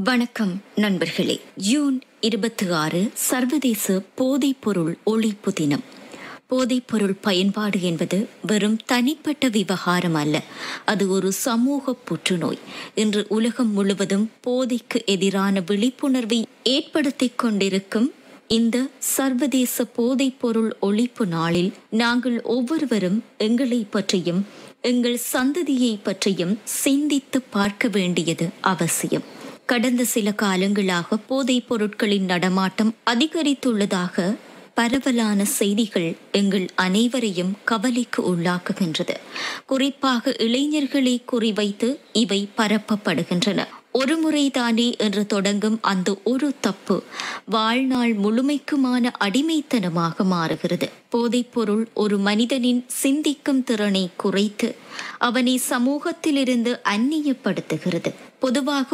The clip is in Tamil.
வணக்கம் நண்பர்களே ஜூன் இருபத்தி ஆறு சர்வதேச போதைப்பொருள் ஒழிப்பு தினம் போதைப்பொருள் பயன்பாடு என்பது வெறும் தனிப்பட்ட விவகாரம் அல்ல அது ஒரு சமூக புற்றுநோய் இன்று உலகம் முழுவதும் போதைக்கு எதிரான விழிப்புணர்வை ஏற்படுத்திக் கொண்டிருக்கும் இந்த சர்வதேச போதைப்பொருள் ஒழிப்பு நாளில் நாங்கள் ஒவ்வொருவரும் எங்களை பற்றியும் எங்கள் சந்ததியை பற்றியும் சிந்தித்து பார்க்க வேண்டியது அவசியம் கடந்த சில காலங்களாக போதைப் பொருட்களின் நடமாட்டம் அதிகரித்துள்ளதாக பரவலான செய்திகள் எங்கள் அனைவரையும் கவலைக்கு உள்ளாக்குகின்றது குறிப்பாக இளைஞர்களை குறிவைத்து இவை பரப்பப்படுகின்றன ஒரு முறைதானே என்று தொடங்கும் அந்த ஒரு தப்பு வாழ்நாள் முழுமைக்குமான அடிமைத்தனமாக மாறுகிறது போதைப்பொருள் ஒரு மனிதனின் சிந்திக்கும் திறனை குறைத்து அவனை சமூகத்திலிருந்து அந்நியப்படுத்துகிறது பொதுவாக